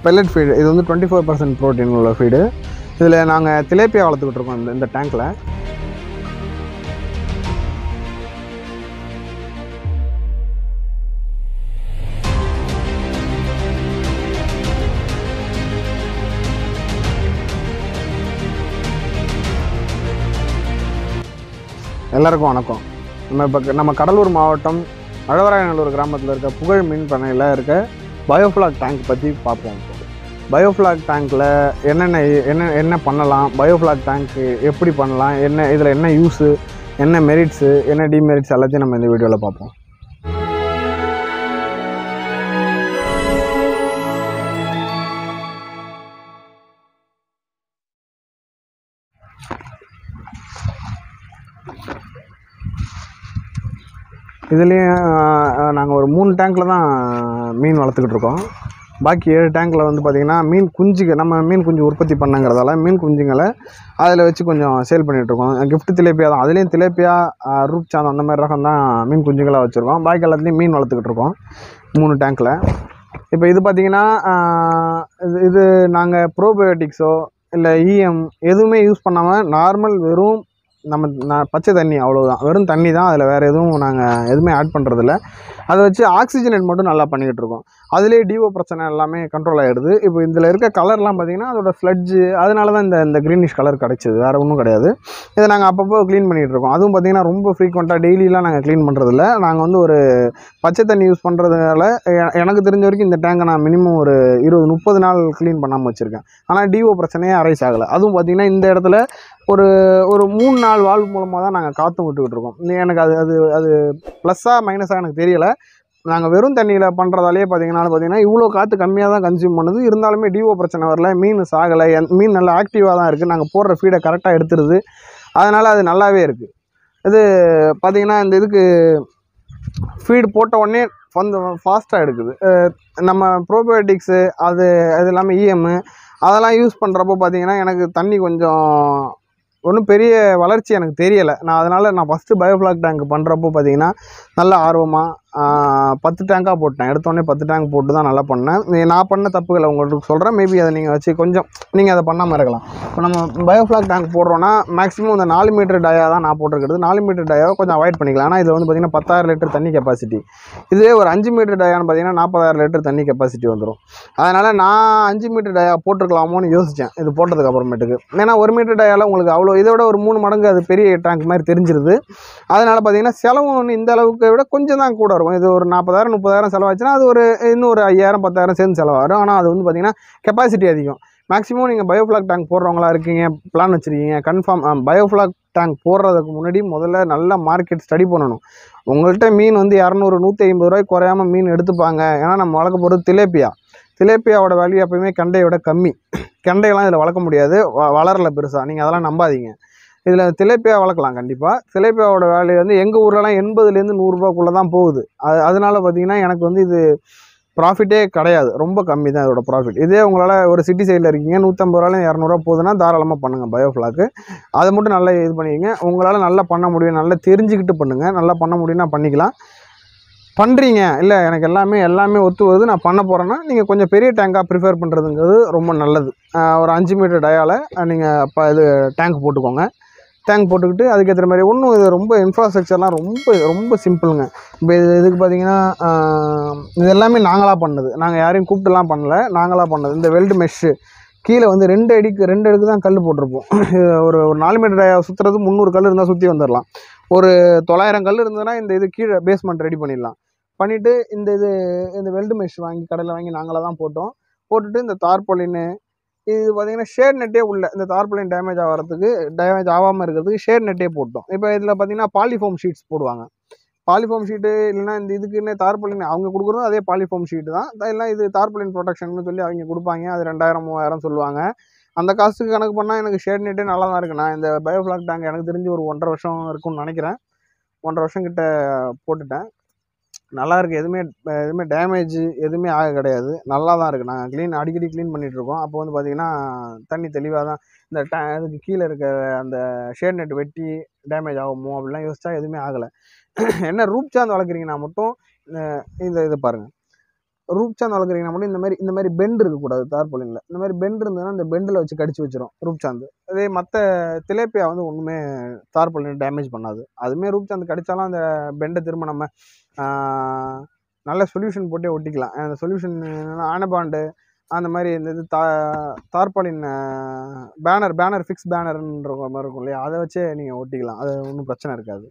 pellet feed இது வந்து twenty four percent protein உள்ள ஃபீடு இதில் நாங்கள் திலேப்பியா வளர்த்துக்கிட்டு இருக்கோம் இந்த இந்த டேங்க்கில் எல்லாருக்கும் வணக்கம் நம்ம இப்போ நம்ம கடலூர் மாவட்டம் அழவராயநல்லூர் கிராமத்தில் இருக்க புகழ் மீன் பண்ணையில் இருக்க பயோஃப்ளாக் டேங்க் பற்றி பார்ப்போம் இப்போ பயோஃப்ளாக் டேங்க்கில் என்னென்ன என்ன என்ன பண்ணலாம் பயோஃப்ளாக் டேங்க் எப்படி பண்ணலாம் என்ன இதில் என்ன யூஸு என்ன மெரிட்ஸு என்ன டிமெரிட்ஸ் எல்லாத்தையும் நம்ம இந்த வீடியோவில் பார்ப்போம் இதுலேயும் நாங்கள் ஒரு மூணு டேங்க்கில் தான் மீன் வளர்த்துக்கிட்டு இருக்கோம் பாக்கி ஏழு டேங்க்கில் வந்து பார்த்திங்கன்னா மீன் குஞ்சுக்கு நம்ம மீன் குஞ்சு உற்பத்தி பண்ணங்கிறதால மீன் குஞ்சுங்களை அதில் வச்சு கொஞ்சம் சேல் பண்ணிகிட்ருக்கோம் கிஃப்ட் திலேப்பியா தான் அதுலேயும் திலேப்பியா ரூப் சாந்தம் அந்த மாதிரி ரகம் தான் மீன் குஞ்சுங்களாக வச்சுருக்கோம் பாக்கி எல்லாத்துலேயும் மீன் வளர்த்துக்கிட்டு இருக்கோம் மூணு டேங்க்கில் இப்போ இது பார்த்திங்கன்னா இது இது நாங்கள் ப்ரோபயோட்டிக்ஸோ இல்லை இஎம் எதுவுமே யூஸ் பண்ணாமல் நார்மல் வெறும் நம்ம நான் பச்சை தண்ணி அவ்வளோதான் வெறும் தண்ணி தான் அதில் வேறு எதுவும் நாங்கள் எதுவுமே ஆட் பண்ணுறதில்ல அதை வச்சு ஆக்சிஜனேட் மட்டும் நல்லா பண்ணிக்கிட்டு இருக்கோம் அதுலேயே டிஓ பிரச்சனை எல்லாமே கண்ட்ரோல் ஆகிடுது இப்போ இதில் இருக்க கலர்லாம் பார்த்திங்கன்னா அதோட ஃப்ளட்ஜு அதனால தான் இந்த இந்த க்ரீனிஷ் கலர் கிடச்சிது வேறு ஒன்றும் கிடையாது இதை நாங்கள் அப்பப்போ க்ளீன் பண்ணிகிட்டு இருக்கோம் அதுவும் பார்த்திங்கன்னா ரொம்ப ஃப்ரீக்வெண்ட்டாக டெய்லிலாம் நாங்கள் க்ளீன் பண்ணுறதில்ல நாங்கள் வந்து ஒரு பச்சை தண்ணி யூஸ் பண்ணுறதுனால எ- எனக்கு தெரிஞ்ச வரைக்கும் இந்த டேங்கை நான் மினிமம் ஒரு இருபது முப்பது நாள் க்ளீன் பண்ணாமல் வச்சுருக்கேன் ஆனால் டிஓ பிரச்சனையே அரைஸ் ஆகலை அதுவும் பார்த்திங்கன்னா இந்த இடத்துல ஒரு ஒரு மூணு நாள் வால்வ் மூலமாக தான் நாங்கள் காற்றும் விட்டுக்கிட்டு இருக்கோம் நீ எனக்கு அது அது அது ப்ளஸ்ஸாக மைனஸாக எனக்கு தெரியலை நாங்கள் வெறும் தண்ணியில் பண்ணுறதாலே பார்த்தீங்கன்னா பார்த்தீங்கன்னா இவ்வளோ காற்று கம்மியாக தான் கன்சியூம் பண்ணுது இருந்தாலுமே டிஓ பிரச்சனை வரல மீன் சாகலை என் மீன் நல்லா ஆக்டிவாக தான் இருக்குது நாங்கள் போடுற ஃபீடை கரெக்டாக எடுத்துருது அதனால் அது நல்லாவே இருக்குது இது பார்த்தீங்கன்னா இந்த இதுக்கு ஃபீடு போட்ட உடனே வந்து ஃபாஸ்ட்டாக எடுக்குது அஹ் நம்ம ப்ரோபயோட்டிக்ஸு அது அது இல்லாமல் இஎம்மு அதெல்லாம் யூஸ் பண்ணுறப்போ பார்த்தீங்கன்னா எனக்கு தண்ணி கொஞ்சம் ஒன்றும் பெரிய வளர்ச்சி எனக்கு தெரியலை நான் அதனால் நான் ஃபஸ்ட்டு பயோஃப்ளாக் டேங்க் பண்ணுறப்போ பார்த்தீங்கன்னா நல்ல ஆர்வமாக பத்து டேங்காக போட்டேன் எடுத்தோடனே பத்து டேங்க் போட்டு தான் நல்லா பண்ணேன் நீ- நான் பண்ண தப்புகளை உங்களுக்கு சொல்கிறேன் மேபி அதை நீங்கள் வச்சு கொஞ்சம் நீங்கள் அதை பண்ணாமல் இருக்கலாம் இப்போ நம்ம பயோஃப்ளாக் டேங்க் போடுறோன்னா மேக்ஸிமம் இந்த நாலு மீட்டர் டயா தான் நான் போட்டிருக்கிறது நாலு மீட்டர் டயாவை கொஞ்சம் அவாய்ட் பண்ணிக்கலாம் ஆனால் இதில் வந்து பார்த்திங்கன்னா பத்தாயிரம் லிட்டர் தண்ணி கெப்பாசிட்டி இதுவே ஒரு அஞ்சு மீட்டர் டயான்னு பார்த்தீங்கன்னா நாற்பதாயிரம் லிட்டர் தண்ணி கெப்பாசிட்டி வந்துடும் அதனால் நான் அஞ்சு மீட்டர் டயா போட்டிருக்கலாமோன்னு யோசித்தேன் இது போட்டதுக்கு அப்புறமேட்டுக்கு ஏன்னா ஒரு மீட்டர் டயாவில் உங்களுக்கு அவ்வளோ இதை விட ஒரு மூணு மடங்கு அது பெரிய டேங்க் மாதிரி தெரிஞ்சிருது அதனால் பார்த்தீங்கன்னா செலவு ஒன்று இந்த அளவுக்கு விட கொஞ்சம் தான் கூட இருக்கும் இது ஒரு நாற்பதாயிரம் முப்பதாயிரம் செலவாச்சுன்னா அது ஒரு இன்னும் ஒரு ஐயாயிரம் பத்தாயிரம் சேர்ந்து செலவாகும் ஆனால் அது வந்து பார்த்தீங்கன்னா கெப்பாசிட்டி அதிகம் மேக்ஸிமம் நீங்கள் பயோஃப்ளாக் டேங்க் போடுறவங்களா இருக்கீங்க பிளான் வச்சுருக்கீங்க கன்ஃபார்ம் பயோஃப்ளாக் டேங்க் போடுறதுக்கு முன்னாடி முதல்ல நல்ல மார்க்கெட் ஸ்டடி பண்ணணும் உங்கள்கிட்ட மீன் வந்து இரநூறு நூற்றி ஐம்பது ரூபாய்க்கு குறையாம மீன் எடுத்துப்பாங்க ஏன்னா நம்ம வளர்க்க போகிறது திலேப்பியா திலேப்பியாவோட வேல்யூ எப்பயுமே கண்டையை விட கம்மி கண்டையெல்லாம் இதில் வளர்க்க முடியாது வ வளரல பெருசாக நீங்கள் அதெல்லாம் நம்பாதீங்க இதில் திலேப்பியா வளர்க்கலாம் கண்டிப்பாக திலேப்பியாவோட வேல்யூ வந்து எங்கள் ஊர்லலாம் எண்பதுலேருந்து நூறுரூபாக்குள்ளே தான் போகுது அது அதனால பார்த்தீங்கன்னா எனக்கு வந்து இது ப்ராஃபிட்டே கிடையாது ரொம்ப கம்மி தான் இதோட ப்ராஃபிட் இதே உங்களால் ஒரு சிட்டி சைடில் இருக்கீங்க நூற்றம்பது ரூபாயிலும் இரநூறுவா போகுதுன்னா தாராளமாக பண்ணுங்கள் பயோஃப்ளாக்கு அதை மட்டும் நல்லா இது பண்ணிக்கங்க உங்களால் நல்லா பண்ண முடியும் நல்லா தெரிஞ்சுக்கிட்டு பண்ணுங்கள் நல்லா பண்ண முடியும்னா பண்ணிக்கலாம் பண்ணுறீங்க இல்லை எனக்கு எல்லாமே எல்லாமே ஒத்து வருது நான் பண்ண போகிறேன்னா நீங்கள் கொஞ்சம் பெரிய டேங்காக ப்ரிஃபர் பண்ணுறதுங்கிறது ரொம்ப நல்லது ஆஹ் ஒரு அஞ்சு மீட்டர் டயாவில் நீங்கள் இப்போ இது டேங்க் போட்டுக்கோங்க டேங்க் போட்டுக்கிட்டு அதுக்கேற்ற மாதிரி ஒன்றும் இது ரொம்ப இன்ஃப்ராஸ்ட்ரக்சர்லாம் ரொம்ப ரொம்ப சிம்பிளுங்க இப்போ இது இதுக்கு பார்த்தீங்கன்னா ஆஹ் இது எல்லாமே நாங்களாக பண்ணது நாங்கள் யாரையும் கூப்பிட்டுலாம் பண்ணல நாங்களாக பண்ணது இந்த வெல்டு மெஷ்ஷு கீழே வந்து ரெண்டு அடிக்கு ரெண்டு அடுக்கு தான் கல் போட்டிருப்போம் ஒரு ஒரு நாலு மீட்டர் சுற்றுறது முந்நூறு கல் இருந்தால் சுற்றி வந்துடலாம் ஒரு தொள்ளாயிரம் கல் இருந்ததுன்னா இந்த இது கீழே பேஸ்மெண்ட் ரெடி பண்ணிடலாம் பண்ணிவிட்டு இந்த இது இந்த வெல்டு மெஷ் வாங்கி கடையில் வாங்கி நாங்களாக தான் போட்டோம் போட்டுட்டு இந்த தார்பாலின்னு இது பார்த்தீங்கன்னா ஷேட் நெட்டே உள்ள இந்த தார்பாலின் டேமேஜ் ஆகிறதுக்கு டேமேஜ் ஆகாமல் இருக்கிறதுக்கு ஷேட் நெட்டே போட்டோம் இப்போ இதில் பார்த்தீங்கன்னா பாலிஃபோம் ஷீட்ஸ் போடுவாங்க பாலிஃபோம் ஷீட்டு இல்லைன்னா இந்த இதுக்குன்னு தார்பாலின் அவங்க கொடுக்குறதும் அதே பாலிஃபோம் ஷீட்டு தான் இல்லை இது தார்பாலின் ப்ரொடெக்ஷன் சொல்லி அவங்க கொடுப்பாங்க அது ரெண்டாயிரம் மூவாயிரம் சொல்லுவாங்க அந்த காசுக்கு கணக்கு பண்ணால் எனக்கு ஷேட் நெட்டே நல்லா தான் இருக்கு நான் இந்த பயோஃப்ளாக் டேங்க் எனக்கு தெரிஞ்சு ஒரு ஒன்றரை வருஷம் இருக்கும்னு நினைக்கிறேன் ஒன்றரை வருஷம் கிட்ட போட்டுட்டேன் நல்லா இருக்கு எதுவுமே அஹ் எதுவுமே டேமேஜ் எதுவுமே ஆக கிடையாது நல்லா தான் இருக்குது நாங்கள் க்ளீன் அடிக்கடி க்ளீன் பண்ணிட்டு இருக்கோம் அப்போ வந்து பார்த்தீங்கன்னா தண்ணி தெளிவாக தான் இந்த டே இதுக்கு கீழே இருக்க அந்த ஷேட் நெட் வெட்டி டேமேஜ் ஆகுமோ அப்படிலாம் யோசிச்சா எதுவுமே ஆகலை என்ன ரூப் சார்ந்து வளர்க்குறீங்கன்னா மட்டும் அஹ் இந்த இதை பாருங்கள் ரூப் சாந்து வளர்க்குறீங்கன்னா மட்டும் இந்த மாதிரி இந்த மாதிரி பெண்ட் இருக்கக்கூடாது தார்பாலினில் இந்த மாதிரி பெண்ட் இருந்ததுன்னா இந்த பெண்டில் வச்சு கடிச்சு வச்சிரும் ரூப் சாந்து அதே மற்ற திலேப்பியா வந்து ஒன்றுமே தார்பாலின் டேமேஜ் பண்ணாது அதுவுமே ரூப் சாந்து கடிச்சாலும் அந்த பெண்டை திரும்ப நம்ம ஆஹ், நல்ல சொல்யூஷன் போட்டே ஒட்டிக்கலாம் அந்த சொல்யூஷன் ஆனபாண்டு அந்த மாதிரி இந்த இது தா தார்பாலின் பேனர் பேனர் ஃபிக்ஸ் பேனர்ன்ற மாதிரி இருக்கும் இல்லையா அதை வச்சே நீங்கள் ஒட்டிக்கலாம் அது ஒன்றும் பிரச்சனை இருக்காது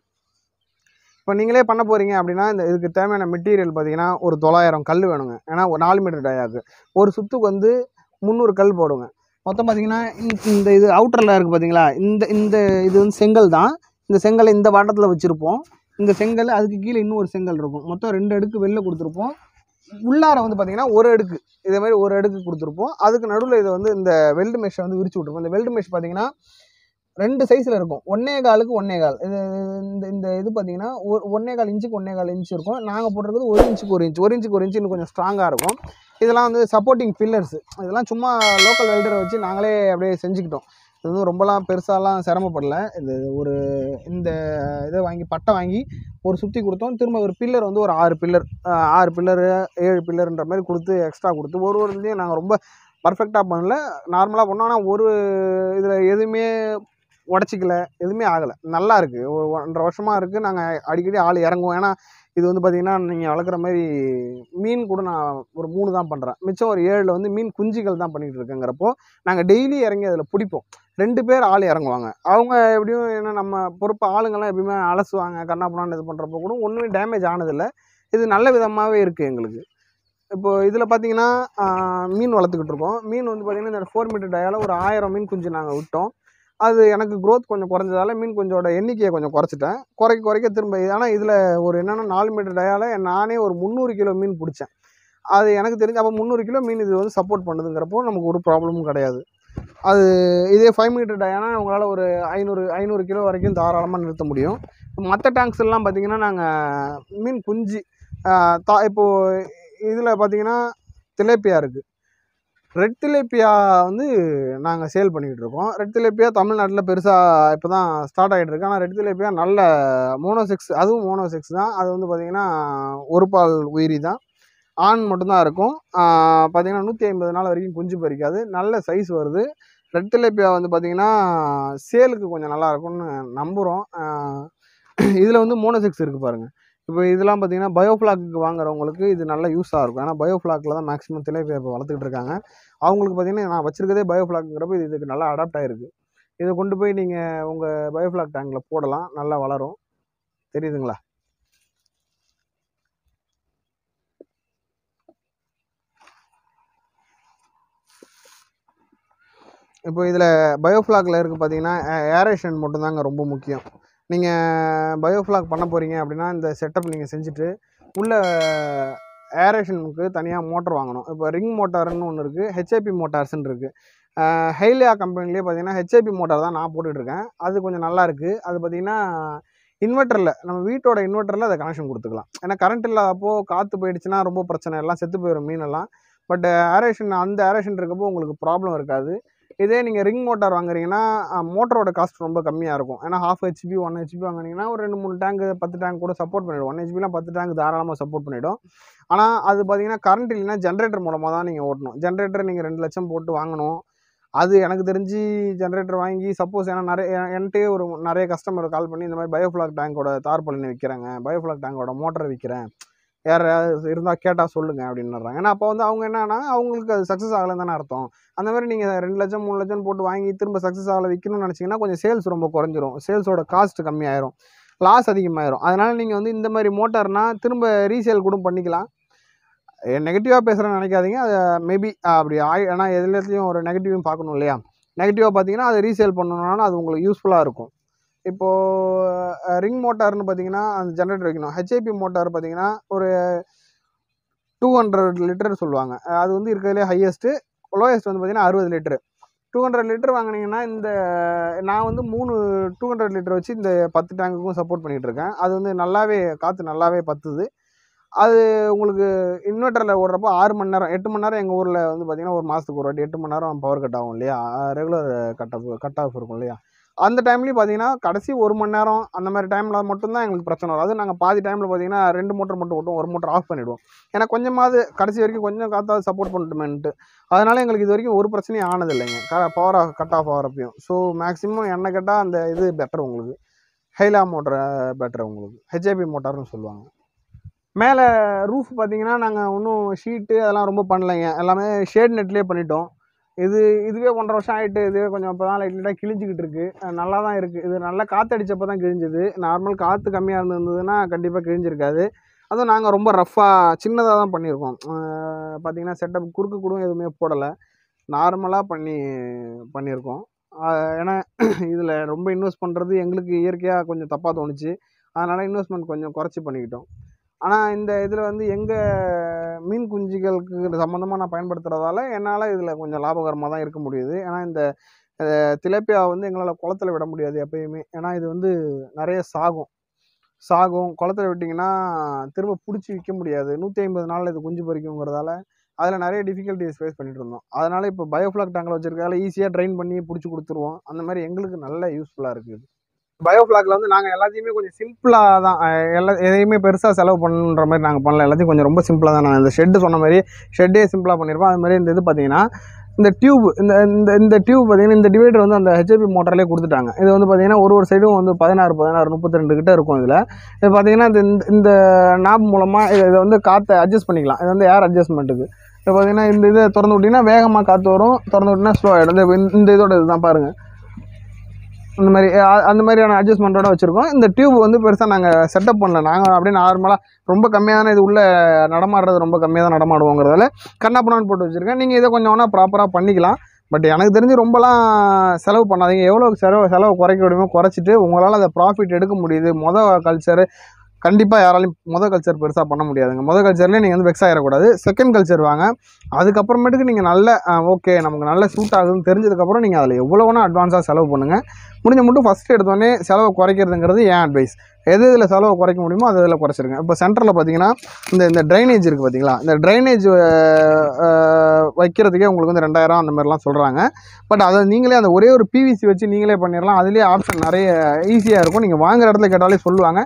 இப்போ நீங்களே பண்ண போகிறீங்க அப்படின்னா இந்த இதுக்கு தேவையான மெட்டீரியல் பார்த்தீங்கன்னா ஒரு தொள்ளாயிரம் கல் வேணுங்க ஏன்னா ஒரு நாலு மீட்டர் டயாக்கு ஒரு சுத்துக்கு வந்து முந்நூறு கல் போடுங்க மொத்தம் பார்த்தீங்கன்னா இந்த- இந்த இது அவுட்டரில் இருக்குது பார்த்தீங்களா இந்த இந்த இது வந்து செங்கல் தான் இந்த செங்கலை இந்த வாட்டத்தில் வச்சுருப்போம் இந்த செங்கல் அதுக்கு கீழே இன்னும் ஒரு செங்கல் இருக்கும் மொத்தம் ரெண்டு அடுக்கு வெளில கொடுத்துருப்போம் உள்ளார வந்து பார்த்தீங்கன்னா ஒரு அடுக்கு இதே மாதிரி ஒரு அடுக்கு கொடுத்துருப்போம் அதுக்கு நடுவில் இதை வந்து இந்த வெல்டு மெஷ்ஷை வந்து விரிச்சு விட்ருப்போம் இந்த வெல்டு மெஷ் பார்த்தீங்கன்னா ரெண்டு சைஸில் இருக்கும் ஒன்னே காலுக்கு ஒன்னே கால் இது இந்த இந்த இது பார்த்தீங்கன்னா ஒரு ஒன்னே கால் இன்ச்சுக்கு ஒன்னே கால் இன்ச் இருக்கும் நாங்கள் போட்டிருக்கிறது ஒரு இன்ச்சுக்கு ஒரு இன்ச் ஒரு இன்ச்சுக்கு ஒரு இன்ச் இன்னும் கொஞ்சம் ஸ்ட்ராங்காக இருக்கும் இதெல்லாம் வந்து சப்போர்ட்டிங் பில்லர்ஸ் இதெல்லாம் சும்மா லோக்கல் வெல்டரை வச்சு நாங்களே அப்படியே செஞ்சுக்கிட்டோம் இது வந்து ரொம்பலாம் பெருசாலாம் சிரமப்படல இது ஒரு இந்த இதை வாங்கி பட்டை வாங்கி ஒரு சுற்றி கொடுத்தோம் திரும்ப ஒரு பில்லர் வந்து ஒரு ஆறு பில்லர் ஆறு பில்லரு ஏழு பில்லர்ன்ற மாதிரி கொடுத்து எக்ஸ்ட்ரா கொடுத்து ஒரு ஒரு இதுலேயும் நாங்கள் ரொம்ப பர்ஃபெக்டாக பண்ணல நார்மலாக பண்ணோம் ஆனால் ஒரு இதில் எதுவுமே உடச்சிக்கல எதுவுமே ஆகலை நல்லா இருக்குது ஒரு ஒன்றரை வருஷமாக இருக்குது நாங்கள் அடிக்கடி ஆள் இறங்குவோம் ஏன்னா இது வந்து பார்த்திங்கன்னா நீங்கள் வளர்க்குற மாதிரி மீன் கூட நான் ஒரு மூணு தான் பண்ணுறேன் மிச்சம் ஒரு ஏழில் வந்து மீன் குஞ்சுகள் தான் பண்ணிகிட்டு இருக்கேங்கிறப்போ நாங்கள் டெய்லி இறங்கி அதில் பிடிப்போம் ரெண்டு பேர் ஆள் இறங்குவாங்க அவங்க எப்படியும் என்ன நம்ம பொறுப்பு ஆளுங்கெல்லாம் எப்பயுமே அலசுவாங்க கண்ணாப்புனான்னு இது பண்ணுறப்போ கூட ஒன்றுமே டேமேஜ் ஆனதில்லை இது நல்ல விதமாகவே இருக்குது எங்களுக்கு இப்போ இதில் பார்த்தீங்கன்னா ஆஹ், மீன் வளர்த்துக்கிட்டு இருக்கோம் மீன் வந்து பார்த்திங்கன்னா இந்த ஃபோர் மீட்டர் டயால ஒரு ஆயிரம் மீன் குஞ்சு நாங்கள் விட்டோம் அது எனக்கு growth கொஞ்சம் குறைஞ்சதால மீன் குஞ்சோட எண்ணிக்கையை கொஞ்சம் குறைச்சிட்டேன் குறைக்க குறைக்க திரும்ப ஆனால் இதில் ஒரு என்னென்னா நாலு மீட்டர் டயால நானே ஒரு முந்நூறு கிலோ மீன் பிடிச்சேன் அது எனக்கு தெரிஞ்சு அப்போ முந்நூறு கிலோ மீன் இது வந்து சப்போர்ட் பண்ணுதுங்கிறப்போ நமக்கு ஒரு ப்ராப்ளமும் கிடையாது அது இதே ஃபைவ் மீட்டர் டயானா உங்களால் ஒரு ஐநூறு ஐநூறு கிலோ வரைக்கும் தாராளமாக நிறுத்த முடியும் மற்ற டேங்க்ஸ் எல்லாம் பார்த்தீங்கன்னா நாங்கள் மீன் குஞ்சு ஆஹ் தா இப்போது இதில் பார்த்தீங்கன்னா திலேப்பியா இருக்குது ரெட் திலேப்பியா வந்து நாங்கள் சேல் பண்ணிக்கிட்டு இருக்கோம் ரெட் திலேப்பியா தமிழ்நாட்டில் பெருசாக இப்போ தான் ஸ்டார்ட் ஆகிட்டு இருக்கு ஆனால் ரெட் திலேப்பியா நல்ல மோனோசெக்ஸ் அதுவும் மோனோசெக்ஸ் தான் அது வந்து பார்த்திங்கன்னா ஒரு பால் உயிரி தான் ஆண் மட்டும்தான் இருக்கும் பார்த்தீங்கன்னா நூற்றி ஐம்பது நாள் வரைக்கும் குஞ்சு பறிக்காது நல்ல சைஸ் வருது ரெட் திலேப்பியா வந்து பார்த்திங்கன்னா சேலுக்கு கொஞ்சம் நல்லா இருக்கும்னு நம்புகிறோம் இதில் வந்து மோனோசெக்ஸ் இருக்குது பாருங்கள் இப்போ இதெல்லாம் பார்த்தீங்கன்னா பயோஃப்ளாக்கு வாங்குறவங்களுக்கு இது நல்ல யூஸாக இருக்கும் ஏன்னா பயோஃப்ளாக்கில் தான் மேக்ஸிமம் திலேப்பியா இப்போ வளர்த்துக்கிட்டு இருக்காங்க அவங்களுக்கு பார்த்தீங்கன்னா நான் வச்சிருக்கதே பயோஃப்ளாக்குங்கிறப்ப இது இதுக்கு நல்லா அடாப்ட் ஆகிருக்கு இதை கொண்டு போய் நீங்கள் உங்கள் பயோஃப்ளாக் டேங்கில் போடலாம் நல்லா வளரும் தெரியுதுங்களா இப்போ இதில் பயோஃப்ளாகில் இருக்குது பார்த்தீங்கன்னா ஏரேஷன் மட்டும்தாங்க ரொம்ப முக்கியம் நீங்கள் பயோஃப்ளாக் பண்ண போகிறீங்க அப்படின்னா இந்த செட்டப் நீங்கள் செஞ்சுட்டு உள்ள ஏரேஷனுக்கு தனியாக மோட்டர் வாங்கணும் இப்போ ரிங் மோட்டார்னு ஒன்று இருக்குது ஹெச்ஐபி மோட்டார்ஸ்னு இருக்குது ஹைலியா கம்பெனிலே பார்த்தீங்கன்னா ஹெச்ஐபி மோட்டார் தான் நான் போட்டுட்ருக்கேன் அது கொஞ்சம் நல்லா இருக்குது அது பார்த்தீங்கன்னா இன்வெர்ட்டரில் நம்ம வீட்டோட இன்வெர்ட்டரில் அதை கனெக்ஷன் கொடுத்துக்கலாம் ஏன்னா கரண்ட் இல்லாதப்போ காற்று போயிடுச்சுன்னா ரொம்ப பிரச்சனை எல்லாம் செத்து போயிடும் மீனெல்லாம் பட் ஏரேஷன் அந்த ஏரேஷன் இருக்கப்போ உங்களுக்கு ப்ராப்ளம் இருக்காது இதே நீங்கள் ரிங் மோட்டார் வாங்குறீங்கன்னா மோட்டரோட காஸ்ட் ரொம்ப கம்மியாக இருக்கும் ஏன்னா ஹாஃப் ஹெச்பி ஒன் ஹெச்பி வாங்குனீங்கன்னா ஒரு ரெண்டு மூணு டேங்க் பத்து டேங்க் கூட சப்போர்ட் பண்ணிடும் ஒன் ஹெச்பிலாம் பத்து டேங்க் தாராளமாக சப்போர்ட் பண்ணிடும் ஆனால் அது பார்த்தீங்கன்னா கரண்ட் இல்லைன்னா ஜென்ரேட்டர் மூலமாக தான் நீங்கள் ஓட்டணும் ஜென்ரேட்டர் நீங்கள் ரெண்டு லட்சம் போட்டு வாங்கணும் அது எனக்கு தெரிஞ்சு ஜென்ரேட்டர் வாங்கி சப்போஸ் ஏன்னா நிறைய என்கிட்டயே ஒரு நிறைய கஸ்டமர் கால் பண்ணி இந்த மாதிரி பயோஃப்ளாக் டேங்கோட தார்பாலினை விற்கிறாங்க பயோஃப்ளாக் டேங்கோட மோட்டர் விற்கிறேன் யாராவது இருந்தால் கேட்டால் சொல்லுங்கள் அப்படின்னுறாங்க ஏன்னா அப்போ வந்து அவங்க என்னன்னா அவங்களுக்கு அது சக்ஸஸ் ஆகலைன்னு தானே அர்த்தம் அந்த மாதிரி நீங்கள் ரெண்டு லட்சம் மூணு லட்சம் போட்டு வாங்கி திரும்ப சக்ஸஸ் ஆகலை விற்கணும்னு நினச்சிங்கன்னா கொஞ்சம் சேல்ஸ் ரொம்ப குறைஞ்சிரும் சேல்ஸோட காஸ்ட் கம்மியாயிரும் லாஸ் அதிகமாயிரும் அதனால் நீங்கள் வந்து இந்த மாதிரி மோட்டார்னா திரும்ப ரீசேல் கூட பண்ணிக்கலாம் நெகட்டிவாக பேசுகிறேன்னு நினைக்காதீங்க அது மேபி அப்படி ஆய் ஏன்னா எல்லாத்துலேயும் ஒரு நெகட்டிவும் பார்க்கணும் இல்லையா நெகட்டிவாக பார்த்தீங்கன்னா அதை ரீசேல் பண்ணணும்னாலும் அது உங்களுக்கு யூஸ்ஃபுல்லாக இருக்கும் இப்போது ரிங் மோட்டார்னு பார்த்தீங்கன்னா அந்த ஜென்ரேட்டர் வைக்கணும் ஹெச்ஐபி மோட்டார் பார்த்தீங்கன்னா ஒரு டூ ஹண்ட்ரட் லிட்டர் சொல்லுவாங்க அது வந்து இருக்கிறதுலே ஹையஸ்ட்டு லோயஸ்ட் வந்து பார்த்தீங்கன்னா அறுபது லிட்டரு டூ ஹண்ட்ரட் லிட்டர் வாங்கினீங்கன்னா இந்த நான் வந்து மூணு டூ ஹண்ட்ரட் லிட்டர் வச்சு இந்த பத்து டேங்குக்கும் சப்போர்ட் பண்ணிகிட்டு இருக்கேன் அது வந்து நல்லாவே காற்று நல்லாவே பத்துது அது உங்களுக்கு இன்வெர்ட்டரில் ஓடுறப்போ ஆறு மணி நேரம் எட்டு மணி நேரம் எங்கள் ஊரில் வந்து பார்த்திங்கன்னா ஒரு மாதத்துக்கு ஒரு வாட்டி எட்டு மணி நேரம் பவர் கட் ஆகும் இல்லையா regular cut off cut off இருக்கும் இல்லையா அந்த டைம்லேயும் பார்த்தீங்கன்னா கடைசி ஒரு மணி நேரம் அந்த மாதிரி டைமில் மட்டும்தான் எங்களுக்கு பிரச்சனை வரும் அது நாங்கள் பாதி டைமில் பார்த்தீங்கன்னா ரெண்டு மோட்டர் மட்டும் ஓட்டும் ஒரு மோட்டர் ஆஃப் பண்ணிவிடுவோம் ஏன்னா கொஞ்சமாவது கடைசி வரைக்கும் கொஞ்சம் காத்தாவது சப்போர்ட் பண்ணட்டுமேன்ட்டு அதனால் எங்களுக்கு இது வரைக்கும் ஒரு பிரச்சனையும் ஆனது இல்லைங்க க பவர் ஆஃப் கட் ஆஃப் ஆகிறப்பையும் ஸோ மேக்ஸிமம் என்ன கேட்டால் அந்த இது பெட்டர் உங்களுக்கு ஹைலா மோட்டர் பெட்டர் உங்களுக்கு ஹெச்ஏபி மோட்டார்னு சொல்லுவாங்க மேலே ரூஃப் பார்த்தீங்கன்னா நாங்கள் இன்னும் ஷீட்டு அதெல்லாம் ரொம்ப பண்ணலைங்க எல்லாமே ஷேட் நெட்லேயே பண்ணிட்டோம் இது இதுவே ஒன்றரை வருஷம் ஆகிட்டு இதுவே கொஞ்சம் இப்போ தான் லைட் லைட்டாக கிழிஞ்சிக்கிட்டு இருக்கு அஹ் நல்லா தான் இருக்குது இது நல்லா காற்றடிச்சப்போ தான் கிழிஞ்சுது நார்மல் காற்று கம்மியாக இருந்ததுன்னா கண்டிப்பாக கிழிஞ்சிருக்காது அதுவும் நாங்கள் ரொம்ப ரஃப்பாக சின்னதாக தான் பண்ணியிருக்கோம் அஹ் பார்த்தீங்கன்னா செட்டப் குறுக்கு கூடும் எதுவுமே போடலை நார்மலாக பண்ணி பண்ணியிருக்கோம் அஹ் ஏன்னா இதில் ரொம்ப இன்வெஸ்ட் பண்ணுறது எங்களுக்கு இயற்கையாக கொஞ்சம் தப்பாக தோணுச்சு அதனால் இன்வெஸ்ட்மெண்ட் கொஞ்சம் குறைச்சி பண்ணிக்கிட்டோம் ஆனால் இந்த இதில் வந்து எங்கள் மீன் குஞ்சுகளுக்கு சம்மந்தமாக நான் பயன்படுத்துகிறதால என்னால் இதில் கொஞ்சம் லாபகரமாக தான் இருக்க முடியுது ஏன்னா இந்த திலேப்பியா வந்து எங்களால் குளத்துல விட முடியாது எப்பயுமே ஏன்னா இது வந்து நிறைய சாகும் சாகும் குளத்துல விட்டிங்கன்னா திரும்ப பிடிச்சி விற்க முடியாது நூற்றி ஐம்பது நாளில் இது குஞ்சு பொரிக்குங்கிறதால அதில் நிறைய டிஃபிகல்ட்டிஸ் ஃபேஸ் பண்ணிட்டு இருந்தோம் அதனால் இப்போ பயோஃப்ளாக் டேங்கில் வச்சிருக்கதால ஈஸியாக ட்ரைன் பண்ணி பிடிச்சி கொடுத்துருவோம் அந்த மாதிரி எங்களுக்கு நல்ல யூஸ்ஃபுல்லாக இருக்குது பயோஃப்ளாக்ல வந்து நாங்கள் எல்லாத்தையுமே கொஞ்சம் சிம்பிளாக தான் அஹ், எல்லா எதையுமே பெருசாக செலவு பண்ணுற மாதிரி நாங்கள் பண்ணல எல்லாத்தையும் கொஞ்சம் ரொம்ப சிம்பிளாக தான் நான் இந்த ஷெட்டு சொன்ன மாதிரி ஷெட்டே சிம்பிளாக பண்ணியிருப்போம் அது மாதிரி இந்த இது பார்த்தீங்கன்னா இந்த டியூப் இந்த இந்த இந்த டியூப் பார்த்தீங்கன்னா இந்த டிவைடர் வந்து அந்த ஹெச்ஏபி மோட்டர்லேயே கொடுத்துட்டாங்க இது வந்து பார்த்தீங்கன்னா ஒரு ஒரு சைடும் வந்து பதினாறு பதினாறு முப்பத்தி ரெண்டு கிட்ட இருக்கும் இதில் இது பார்த்தீங்கன்னா இந்த இந்த- இந்த நாப் மூலமாக இதை இதை வந்து காற்றை அட்ஜஸ்ட் பண்ணிக்கலாம் இது வந்து ஏர் அட்ஜஸ்ட்மெண்ட்டுக்கு இப்போ பார்த்தீங்கன்னா இந்த இதை திறந்து விட்டிங்கன்னா வேகமாக காற்று வரும் திறந்து விட்டிங்கன்னா ஸ்லோ ஆகிடும் இந்த இந்த இதோட இதுதான் பாருங்கள் இந்த மாதிரி அ- அந்த மாதிரியான அட்ஜஸ்ட்மெண்ட்டோட வச்சுருக்கோம் இந்த டியூப் வந்து பெருசாக நாங்கள் செட்டப் பண்ணல நாங்கள் அப்படியே நார்மலாக ரொம்ப கம்மியான இது உள்ள நடமாடுறது ரொம்ப கம்மியாக தான் நடமாடுவோங்கிறதால கண்ணாப்பண்ணான்னு போட்டு வச்சுருக்கேன் நீங்கள் இதை கொஞ்சம் வேணால் ப்ராப்பராக பண்ணிக்கலாம் பட் எனக்கு தெரிஞ்சு ரொம்பலாம் செலவு பண்ணாதீங்க எவ்வளோ செலவு செலவு குறைக்க முடியுமோ குறைச்சிட்டு உங்களால் அதை ப்ராஃபிட் எடுக்க முடியுது மொதல் கல்ச்சரு கண்டிப்பாக யாராலையும் மொதல் கல்ச்சர் பெருசாக பண்ண முடியாதுங்க மொதல் கல்ச்சர்லேயே நீங்கள் வந்து வெக்ஸ் ஆகிடக்கூடாது செகண்ட் கல்ச்சர் வாங்க அதுக்கப்புறமேட்டுக்கு நீங்கள் நல்ல ஓகே நமக்கு நல்ல சூட் ஆகுதுன்னு தெரிஞ்சதுக்கப்புறம் நீங்கள் அதில் எவ்வளோ வேணால் அட்வான்ஸாக செலவு பண்ணுங்கள் முடிஞ்ச மட்டும் ஃபஸ்ட்டு எடுத்தோடனே செலவை குறைக்கிறதுங்கிறது ஏன் அட்வைஸ் எது இதில் செலவை குறைக்க முடியுமோ அது இதில் குறைச்சிருங்க இப்போ சென்டரில் பார்த்தீங்கன்னா இந்த இந்த ட்ரைனேஜ் இருக்குது பார்த்தீங்களா இந்த ட்ரைனேஜ் வைக்கிறதுக்கே உங்களுக்கு வந்து ரெண்டாயிரம் அந்த மாதிரிலாம் சொல்கிறாங்க பட் அதை நீங்களே அந்த ஒரே ஒரு பிவிசி வச்சு நீங்களே பண்ணிடலாம் அதுலேயே ஆப்ஷன் நிறைய ஈஸியாக இருக்கும் நீங்கள் வாங்குற இடத்துல கேட்டாலே சொல்லுவாங்க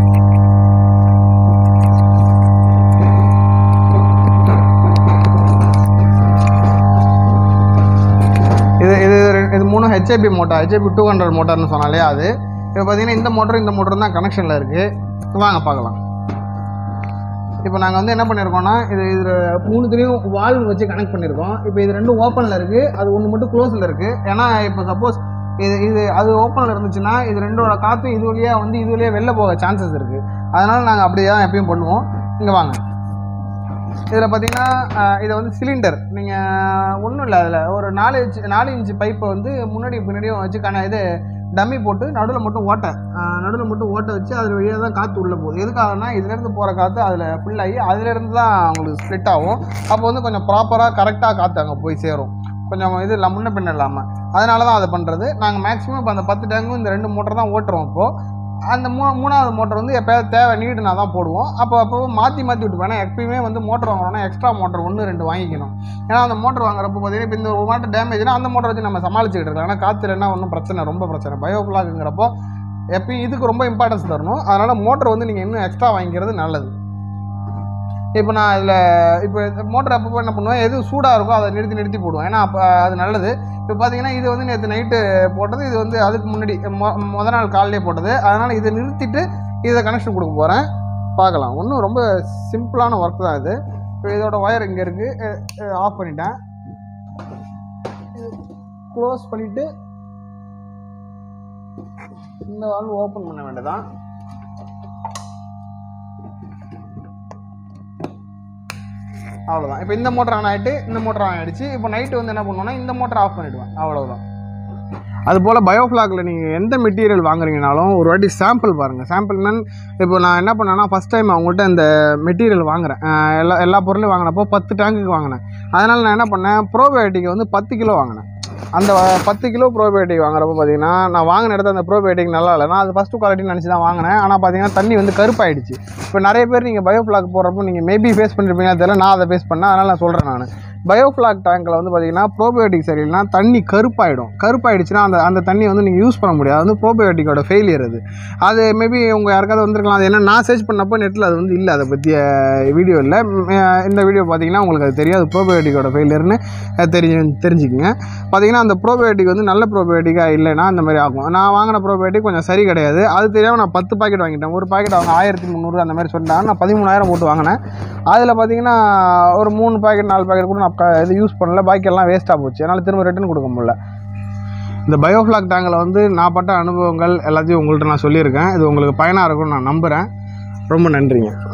இது இது ரெ- இது மூணு HP motor HP two hundred மோட்டார்னு சொன்னாலே அது இப்போ பார்த்தீங்கன்னா இந்த மோட்டரும் இந்த மோட்டரும் தான் கனெக்ஷனில் இருக்குது வாங்க பார்க்கலாம் இப்போ நாங்கள் வந்து என்ன பண்ணியிருக்கோம்னா இது இதில் மூணுத்துலேயும் வால்வ் வச்சு கனெக்ட் பண்ணியிருக்கோம் இப்போ இது ரெண்டும் ஓப்பனில் இருக்குது அது ஒன்று மட்டும் க்ளோஸில் இருக்குது ஏன்னா இப்போ சப்போஸ் இது இது அது ஓப்பனில் இருந்துச்சுன்னா இது ரெண்டோட காற்றும் இது வழியாக வந்து இது வழியாக வெளில போக சான்சஸ் இருக்குது அதனால் நாங்கள் அப்படியே தான் எப்பயும் பண்ணுவோம் இங்கே வாங்க இதில் பார்த்தீங்கன்னா அஹ், இதை வந்து சிலிண்டர் நீங்கள் ஒன்றும் இல்லை அதில் ஒரு நாலு இன்ச்சு நாலு இன்ச்சு பைப்பை வந்து முன்னாடி பின்னாடியும் வச்சு கண இது டம்மி போட்டு நடுவில் மட்டும் ஓட்டை நடுவில் மட்டும் ஓட்டை வச்சு அதில் வழியாக தான் காற்று உள்ளே போகுது எதுக்காகனா இதுலேருந்து போகிற காற்று அதில் ஃபுல்லாகி அதுலேருந்து தான் உங்களுக்கு ஸ்ப்ளிட் ஆகும் அப்போ வந்து கொஞ்சம் ப்ராப்பராக கரெக்டாக காற்று அங்கே போய் சேரும் கொஞ்சம் இது இல்லை முன்ன பின்ன இல்லாமல் அதனால தான் அதை பண்ணுறது நாங்கள் மேக்ஸிமம் இப்போ அந்த பத்து டேங்கும் இந்த ரெண்டு மோட்டர் தான் ஓட்டுறோம் இப்போது அந்த மூ மூணாவது மோட்டர் வந்து எப்போயாவது தேவை நீடுனா தான் போடுவோம் அப்போ அப்போ மாற்றி மாற்றி விட்டுப்போம் ஏன்னா எப்பயுமே வந்து மோட்டர் வாங்குறோம்னா எக்ஸ்ட்ரா மோட்டர் ஒன்று ரெண்டு வாங்கிக்கணும் ஏன்னா அந்த மோட்டர் வாங்குறப்போ பார்த்தீங்கன்னா இப்போ இந்த ஒரு மோட்டர் டேமேஜ்னா அந்த மோட்டர் வச்சு நம்ம சமாளிச்சுக்கிட்டு இருக்கலாம் ஏன்னா காற்றுலன்னா ஒன்றும் பிரச்சனை ரொம்ப பிரச்சனை பயோபிளாக்குங்கிறப்போ எப்பயும் இதுக்கு ரொம்ப இம்பார்ட்டன்ஸ் தரணும் அதனால் மோட்டர் வந்து நீங்கள் இன்னும் எக்ஸ்ட்ரா வாங்கிக்கிறது நல்லது இப்போ நான் இதில் இப்போ மோட்டர் அப்பப்போ என்ன பண்ணுவேன் எது சூடாக இருக்கோ அதை நிறுத்தி நிறுத்தி போடுவேன் ஏன்னா அப்போ அது நல்லது இப்போ பார்த்தீங்கன்னா இது வந்து நேற்று நைட்டு போட்டது இது வந்து அதுக்கு முன்னாடி மொ முத நாள் காலையிலே போட்டது அதனால் இதை நிறுத்திட்டு இதை கனெக்ஷன் கொடுக்க போகிறேன் பார்க்கலாம் ஒன்றும் ரொம்ப சிம்பிளான ஒர்க் தான் இது இப்போ இதோட ஒயர் இங்கே இருக்குது ஆஃப் பண்ணிட்டேன் க்ளோஸ் பண்ணிவிட்டு இந்த வால்வு ஓப்பன் பண்ண வேண்டியதான் அவ்வளோதான் இப்போ இந்த மோட்டர் ஆன் ஆகிட்டு இந்த மோட்டர் ஆன் ஆகிடுச்சு இப்போ நைட்டு வந்து என்ன பண்ணுவோம்னா இந்த மோட்டர் ஆஃப் பண்ணிவிடுவேன் அவ்வளவுதான் அதுபோல் பயோஃப்ளாகில் நீங்கள் எந்த மெட்டீரியல் வாங்குறீங்கனாலும் ஒரு வாட்டி சாம்பிள் பாருங்கள் சாம்பிள் மீன் இப்போ நான் என்ன பண்ணேன்னா ஃபஸ்ட் டைம் அவங்கள்ட்ட இந்த மெட்டீரியல் வாங்குறேன் அஹ் எல்லா எல்லா பொருளையும் வாங்கினப்போ பத்து டேங்குக்கு வாங்கினேன் அதனால் நான் என்ன பண்ணேன் ப்ரோபயோட்டிக் வந்து பத்து கிலோ வாங்கினேன் அந்த பத்து கிலோ ப்ரோபயோட்டிக் வாங்குறப்போ பார்த்தீங்கன்னா நான் வாங்கின இடத்துல அந்த ப்ரோபயோட்டிக் நல்லா இல்லை நான் அது ஃபஸ்ட்டு குவாலிட்டின்னு நினச்சி தான் வாங்கினேன் ஆனால் பார்த்தீங்கன்னா தண்ணி வந்து கருப்பாயிடுச்சு இப்போ நிறைய பேர் நீங்கள் பயோஃப்ளாக் போடுறப்போ நீங்கள் மேபி ஃபேஸ் பண்ணிருப்பீங்க தெரியல நான் அதை ஃபேஸ் பண்ணேன் அதனால் நான் சொல்கிறேன் நான் பயோஃப்ளாக் டேங்கில் வந்து பார்த்தீங்கன்னா ப்ரோபயோட்டிக் சரியில்லைனா தண்ணி கருப்பாயிடும் கருப்பாயிடுச்சுன்னா அந்த அந்த தண்ணி வந்து நீங்கள் யூஸ் பண்ண முடியாது அது வந்து ப்ரோபயோட்டிக்கோட ஃபெயிலியர் அது அது மேபி உங்கள் யாருக்காவது வந்திருக்கலாம் அது என்ன நான் சர்ச் பண்ணப்போ நெட்டில் அது வந்து இல்லை அதை பற்றிய வீடியோ இல்லை ம், அஹ் இந்த வீடியோ பார்த்தீங்கன்னா உங்களுக்கு அது தெரியாது ப்ரோபயோட்டிக்கோட ஃபெயிலியர்னு தெரிஞ்சு தெரிஞ்சுக்கிங்க பார்த்தீங்கன்னா அந்த ப்ரோபயோட்டிக் வந்து நல்ல ப்ரோபயோட்டிக்காக இல்லைன்னா அந்த மாதிரி ஆகும் நான் வாங்கின ப்ரோபயோட்டிக் கொஞ்சம் சரி கிடையாது அது தெரியாமல் நான் பத்து பாக்கெட் வாங்கிட்டேன் ஒரு பாக்கெட் அவங்க ஆயிரத்தி முந்நூறு அந்த மாதிரி சொல்லிட்டாங்க நான் பதிமூணாயிரம் போட்டு வாங்கினேன் அதில் பார்த்தீங்கன்னா ஒரு மூணு பாக்கெட் நாலு பாக்கெட் கூட நான் க- இது யூஸ் பண்ணல பாக்கி எல்லாம் வேஸ்ட்டாக போச்சு என்னால் திரும்ப ரிட்டர்ன் கொடுக்க முடியல இந்த பயோஃப்ளாக் டேங்கில் வந்து நான் பட்ட அனுபவங்கள் எல்லாத்தையும் உங்கள்கிட்ட நான் சொல்லியிருக்கேன் இது உங்களுக்கு பயனாக இருக்கும்னு நான் நம்புகிறேன் ரொம்ப நன்றிங்க